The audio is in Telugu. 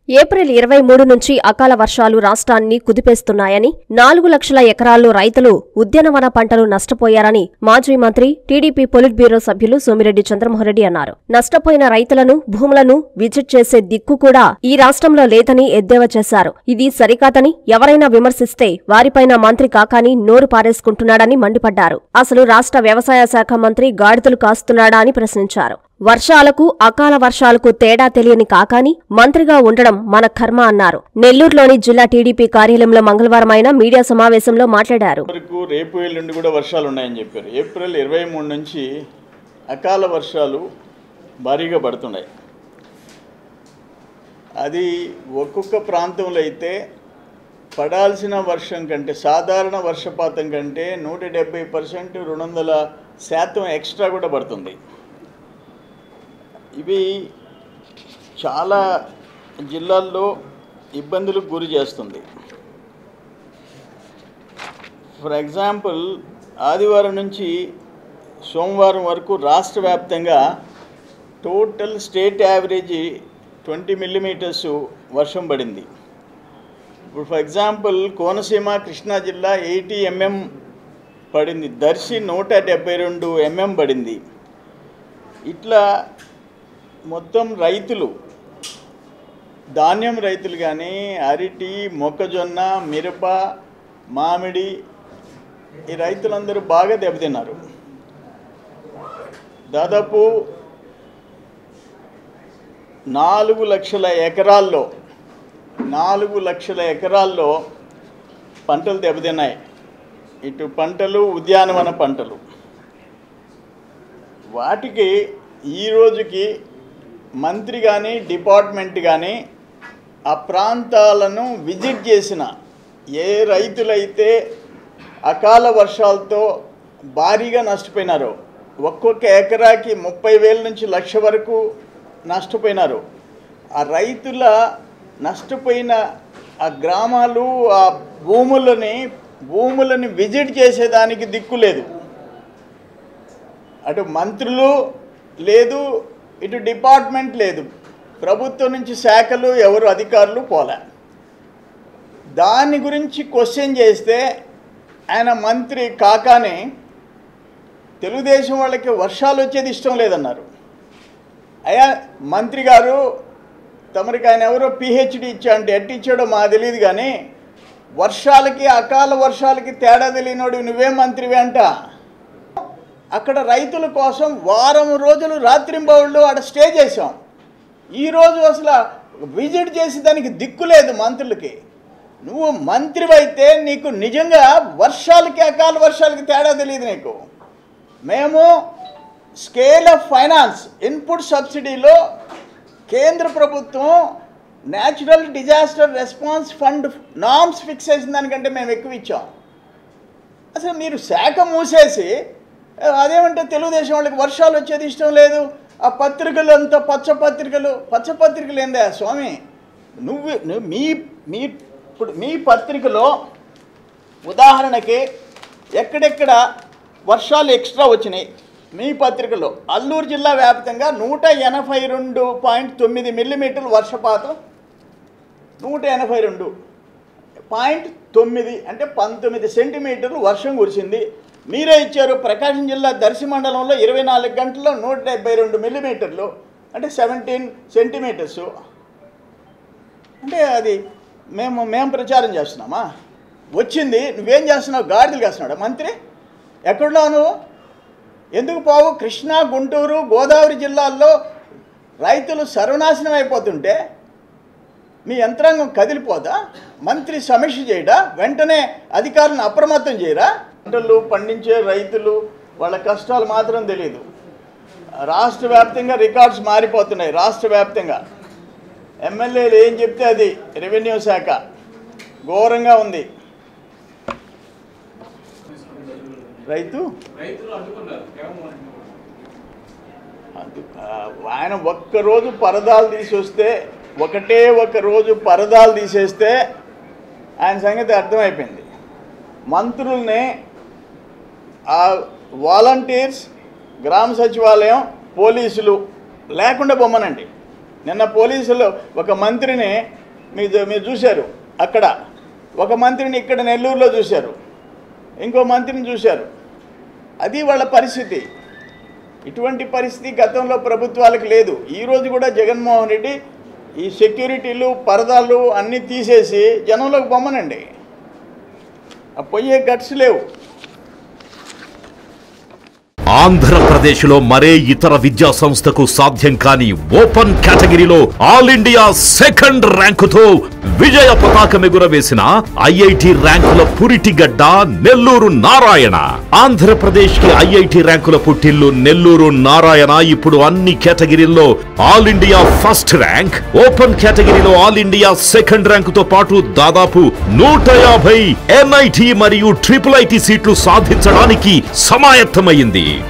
ఏప్రిల్ ఇరవై మూడు నుంచి అకాల వర్షాలు రాష్ట్రాన్ని కుదిపేస్తున్నాయని నాలుగు లక్షల ఎకరాల్లో రైతులు ఉద్యానవన పంటలు నష్టపోయారని మాజీ మంత్రి టీడీపీ పొలిట్ బ్యూరో సభ్యులు సోమిరెడ్డి చంద్రమోహన్రెడ్డి అన్నారు నష్టపోయిన రైతులను భూములను విజిట్ చేసే దిక్కు కూడా ఈ రాష్ట్రంలో లేదని ఎద్దేవా చేశారు ఇది సరికాదని ఎవరైనా విమర్శిస్తే వారిపైన మంత్రి కాకాని నోరు పారేసుకుంటున్నాడని మండిపడ్డారు అసలు రాష్ట్ర వ్యవసాయ శాఖ మంత్రి గాడిదలు కాస్తున్నాడా అని ప్రశ్నించారు వర్షాలకు అకాల వర్షాలకు తేడా తెలియని కాకాని మంత్రిగా ఉండడం మన కర్మ అన్నారు నెల్లూరులోని జిల్లా టీడీపీ కార్యాలయంలో మంగళవారం ఆయన మీడియా సమావేశంలో మాట్లాడారు వరకు రేపు ఎల్లుండి కూడా వర్షాలు ఉన్నాయని చెప్పారు ఏప్రిల్ ఇరవై మూడు నుంచి అకాల వర్షాలు భారీగా పడుతున్నాయి అది ఒక్కొక్క ప్రాంతంలో అయితే పడాల్సిన వర్షం కంటే సాధారణ వర్షపాతం కంటే నూట డెబ్బై పర్సెంట్ రెండు వందల శాతం ఎక్స్ట్రా కూడా పడుతుంది ఇవి చాలా జిల్లాల్లో ఇబ్బందులకు గురి చేస్తుంది ఫర్ ఎగ్జాంపుల్ ఆదివారం నుంచి సోమవారం వరకు రాష్ట్ర వ్యాప్తంగా total state average twenty millimetres వర్షం పడింది ఇప్పుడు ఫర్ ఎగ్జాంపుల్ కోనసీమ కృష్ణా జిల్లా ఎయిటీ ఎంఎం పడింది దర్శి నూట డెబ్బై రెండు ఎంఎం పడింది ఇట్లా మొత్తం రైతులు ధాన్యం రైతులు కానీ అరటి మొక్కజొన్న మిరప మామిడి ఈ రైతులందరూ బాగా దెబ్బతిన్నారు దాదాపు నాలుగు లక్షల ఎకరాల్లో నాలుగు లక్షల ఎకరాల్లో పంటలు దెబ్బతిన్నాయి ఇటు పంటలు ఉద్యానవన పంటలు వాటికి ఈ రోజుకి మంత్రి కానీ డిపార్ట్మెంట్ కానీ ఆ ప్రాంతాలను విజిట్ చేసిన ఏ రైతులైతే అకాల వర్షాలతో భారీగా నష్టపోయినారో ఒక్కొక్క ఎకరాకి ముప్పై వేల నుంచి లక్ష వరకు నష్టపోయినారు ఆ రైతుల నష్టపోయిన ఆ గ్రామాలు ఆ భూములని భూములని విజిట్ చేసేదానికి దిక్కు లేదు అటు మంత్రులు లేదు ఇటు డిపార్ట్మెంట్ లేదు ప్రభుత్వం నుంచి శాఖలు ఎవరు అధికారులు పోలే దాని గురించి క్వశ్చన్ చేస్తే ఆయన మంత్రి కాకానే తెలుగుదేశం వాళ్ళకి వర్షాలు వచ్చేది ఇష్టం లేదన్నారు అయ్యా మంత్రి గారు తమరికి ఆయన ఎవరో పిహెచ్డి ఇచ్చా అంటే ఎట్టి ఇచ్చాడో మా తెలియదు కానీ వర్షాలకి అకాల వర్షాలకి తేడా తెలియనోడు నువ్వే మంత్రివి అంట అక్కడ రైతుల కోసం వారం రోజులు రాత్రింబౌళ్ళు ఆడ స్టే చేసాం ఈరోజు అసలు విజిట్ చేసి దానికి దిక్కు లేదు మంత్రులకి నువ్వు మంత్రివైతే నీకు నిజంగా వర్షాలకి అకాల వర్షాలకి తేడా తెలియదు నీకు మేము స్కేల్ ఆఫ్ ఫైనాన్స్ ఇన్పుట్ సబ్సిడీలో కేంద్ర ప్రభుత్వం natural disaster response fund norms fix చేసిన దానికంటే మేము ఎక్కువ ఇచ్చాం అసలు మీరు శాఖ మూసేసి అదేమంటే తెలుగుదేశం వాళ్ళకి వర్షాలు వచ్చేది ఇష్టం లేదు ఆ పత్రికలు అంతా పచ్చ పత్రికలు పచ్చ పత్రికలు ఏందా స్వామి నువ్వు నువ్వు మీ మీ ఇప్పుడు మీ పత్రికలో ఉదాహరణకి ఎక్కడెక్కడ వర్షాలు ఎక్స్ట్రా వచ్చినాయి మీ పత్రికలో అల్లూరు జిల్లా వ్యాప్తంగా నూట ఎనభై రెండు పాయింట్ తొమ్మిది మిల్లీమీటర్లు వర్షపాతం నూట ఎనభై రెండు పాయింట్ తొమ్మిది అంటే పంతొమ్మిది సెంటీమీటర్లు వర్షం కురిసింది మీరే ఇచ్చారు ప్రకాశం జిల్లా దర్శి మండలంలో ఇరవై నాలుగు గంటల్లో నూట డెబ్బై రెండు మిల్లీమీటర్లు అంటే సెవెంటీన్ సెంటీమీటర్సు అంటే అది మేము మేము ప్రచారం చేస్తున్నామా వచ్చింది నువ్వేం చేస్తున్నావు గాడిదలు చేస్తున్నాడు మంత్రి ఎక్కడున్నావు నువ్వు ఎందుకు పోవు కృష్ణా గుంటూరు గోదావరి జిల్లాల్లో రైతులు సర్వనాశనం అయిపోతుంటే మీ యంత్రాంగం కదిలిపోదా మంత్రి సమీక్ష చేయడా వెంటనే అధికారులను అప్రమత్తం చేయరా పంటలు పండించే రైతులు వాళ్ళ కష్టాలు మాత్రం తెలియదు రాష్ట్ర వ్యాప్తంగా రికార్డ్స్ మారిపోతున్నాయి రాష్ట్ర వ్యాప్తంగా ఎమ్మెల్యేలు ఏం చెప్తే అది రెవెన్యూ శాఖ ఘోరంగా ఉంది రైతు అందు- ఆ, ఆయన ఒక్కరోజు పరదాలు తీసి వస్తే ఒకటే ఒక రోజు పరదాలు తీసేస్తే ఆయన సంగతి అర్థమైపోయింది మంత్రుల్ని ఆ వాలంటీర్స్ గ్రామ సచివాలయం పోలీసులు లేకుండా బొమ్మనండి నిన్న పోలీసులు ఒక మంత్రిని మీరు మీరు చూశారు అక్కడ ఒక మంత్రిని ఇక్కడ నెల్లూరులో చూశారు ఇంకో మంత్రిని చూశారు అది వాళ్ళ పరిస్థితి ఇటువంటి పరిస్థితి గతంలో ప్రభుత్వాలకు లేదు ఈరోజు కూడా జగన్మోహన్ రెడ్డి ఈ సెక్యూరిటీలు పరదాలు అన్నీ తీసేసి జనంలోకి బొమ్మనండి ఆ పోయే గట్స్ లేవు ఆంధ్రప్రదేశ్లో మరే ఇతర విద్యా సంస్థకు సాధ్యం కాని ఓపెన్ కేటగిరీలో ఆల్ ఇండియా సెకండ్ ర్యాంకుతో విజయ పతాకం ఎగురవేసిన ఐఐటి ర్యాంకుల పురిటిగడ్డ నెల్లూరు నారాయణ ఆంధ్రప్రదేశ్ కి ఐఐటి ర్యాంకుల పుట్టిల్లు నెల్లూరు నారాయణ ఇప్పుడు అన్ని కేటగిరీల్లో all India first rank open కేటగిరీలో ఆల్ ఇండియా సెకండ్ ర్యాంకుతో పాటు దాదాపు నూట యాభై ఎన్ఐటి మరియు ట్రిపుల్ ఐటి సీట్లు సాధించడానికి సమాయత్తమైంది